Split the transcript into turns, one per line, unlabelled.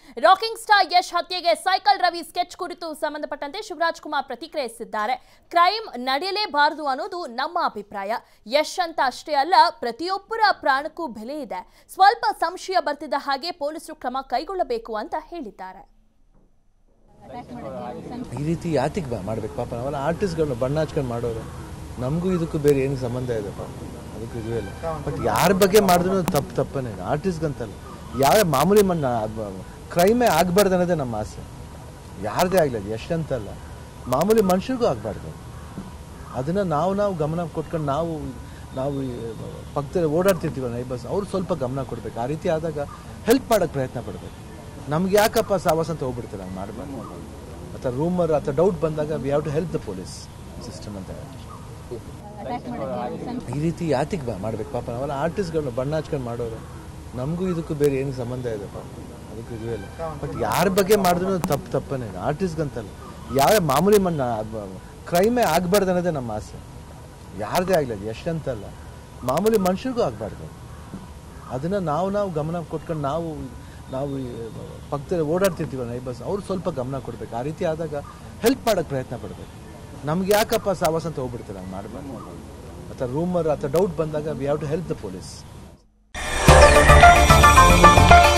rocking star Yash ಹತ್ಯೆಗೆ cycle Ravi sketch ಕುರಿತು ಸಂಬಂಧಪಟ್ಟಂತೆ ಶಿವರಾಜ್ ಕುಮಾರ್ ಪ್ರತಿಕ್ರಿಯಿಸಿದ್ದಾರೆ ಕ್ರೈಮ್ ನಡೆಯಲೇಬಾರದು ಅನ್ನೋದು ನಮ್ಮ ಅಭಿಪ್ರಾಯ ಯಶ್ ಅಂತ ಅಷ್ಟೇ ಅಲ್ಲ ಪ್ರತಿಯೊಬ್ಬರ ಪ್ರಾಣಕ್ಕೂ ಬೆಲೆ ಇದೆ ಸ್ವಲ್ಪ ಸಂಶಯ ಬರ್ತಿದ್ದ ಹಾಗೆ ಪೊಲೀಸರು ಕ್ರಮ ಕೈಗೊಳ್ಳಬೇಕು ಅಂತ ಹೇಳಿದ್ದಾರೆ
ಈ ರೀತಿ ಯಾತಿಗೆ ಬಾ ಮಾಡ್ಬೇಕು ಪಾಪ ನಾವೆಲ್ಲ ಆರ್ಟಿಸ್ಟ್ಗಳನ್ನ ಬಣ್ಣ ಹಚ್ಕೊಂಡು ಮಾಡೋರು ನಮಗೂ ಇದಕ್ಕೂ ಬೇರೆ ಏನು ಸಂಬಂಧ ಇದೆ ಪಾಪ ಅದಕ್ಕೂ ಇದು ಇಲ್ಲ ಬಟ್ ಯಾರ ಬಗ್ಗೆ ಮಾಡಿದ್ರು ತಪ್ಪು ತಪ್ಪನೇ ಆರ್ಟಿಸ್ಟ್ಗಂತಲ್ಲ ಯಾವ ಮಾಮೂಲಿ ಮಣ್ಣ ಕ್ರೈಮೇ ಆಗಬಾರ್ದು ಅನ್ನೋದೇ ನಮ್ಮ ಆಸೆ ಯಾರದೇ ಆಗಲಿ ಅದು ಎಷ್ಟಂತಲ್ಲ ಮಾಮೂಲಿ ಮನುಷ್ಯರಿಗೂ ಆಗಬಾರ್ದು ಅದನ್ನು ನಾವು ನಾವು ಗಮನ ಕೊಟ್ಕೊಂಡು ನಾವು ನಾವು ಈ ಪಕ್ಕದಲ್ಲಿ ಓಡಾಡ್ತಿರ್ತೀವಲ್ಲ ನೈಬರ್ಸ್ ಅವ್ರು ಸ್ವಲ್ಪ ಗಮನ ಕೊಡ್ಬೇಕು ಆ ರೀತಿ ಆದಾಗ ಹೆಲ್ಪ್ ಮಾಡೋಕ್ಕೆ ಪ್ರಯತ್ನ ಪಡಬೇಕು ನಮ್ಗೆ ಯಾಕಪ್ಪ ಸಾವಾಸ ಅಂತ ಹೋಗ್ಬಿಡ್ತಾರೆ ಹಂಗೆ ಮಾಡಬಾರ್ದು ಅಥವಾ ರೂಮರ್ ಅಥವಾ ಡೌಟ್ ಬಂದಾಗ we have to help the police system ಅಂತ ಹೇಳಿ ಈ ರೀತಿ ಯಾತಿಗೆ ಬಾ ಮಾಡ್ಬೇಕು ಪಾಪ ನಾವೆಲ್ಲ ಆರ್ಟಿಸ್ಟ್ಗಳನ್ನ ಬಣ್ಣ ಹಚ್ಕೊಂಡು ಮಾಡೋರು ನಮಗೂ ಇದಕ್ಕೂ ಬೇರೆ ಏನು ಸಂಬಂಧ ಇದೆ ಪಾಪ ಅದಕ್ಕೂ ಇದು ಇಲ್ಲ ಬಟ್ ಯಾರ ಬಗ್ಗೆ ಮಾಡಿದ್ರು ತಪ್ಪು ತಪ್ಪನೇ ಆರ್ಟಿಸ್ಟ್ಗಂತಲ್ಲ ಯಾವ ಮಾಮೂಲಿ ಮಣ್ಣ ಕ್ರೈಮೇ ಆಗಬಾರ್ದು ಅನ್ನೋದೇ ನಮ್ಮ ಆಸೆ ಯಾರದೇ ಆಗಲಿ ಅದು ಎಷ್ಟಂತಲ್ಲ ಮಾಮೂಲಿ ಮನುಷ್ಯರಿಗೂ ಆಗಬಾರ್ದು ಅದನ್ನು ನಾವು ನಾವು ಗಮನ ಕೊಟ್ಕೊಂಡು ನಾವು ನಾವು ಈ ಪಕ್ಕದಲ್ಲಿ ಓಡಾಡ್ತಿರ್ತೀವಲ್ಲ ನೈಬರ್ಸ್ ಅವ್ರು ಸ್ವಲ್ಪ ಗಮನ ಕೊಡ್ಬೇಕು ಆ ರೀತಿ ಆದಾಗ ಹೆಲ್ಪ್ ಮಾಡೋಕ್ಕೆ ಪ್ರಯತ್ನ ಪಡಬೇಕು ನಮ್ಗೆ ಯಾಕಪ್ಪ ಸಾವಾಸ ಅಂತ ಹೋಗ್ಬಿಡ್ತಾರೆ ಹಂಗೆ ಮಾಡಬಾರ್ದು ಅಥವಾ ರೂಮರ್ ಅಥವಾ ಡೌಟ್ ಬಂದಾಗ we have to help the police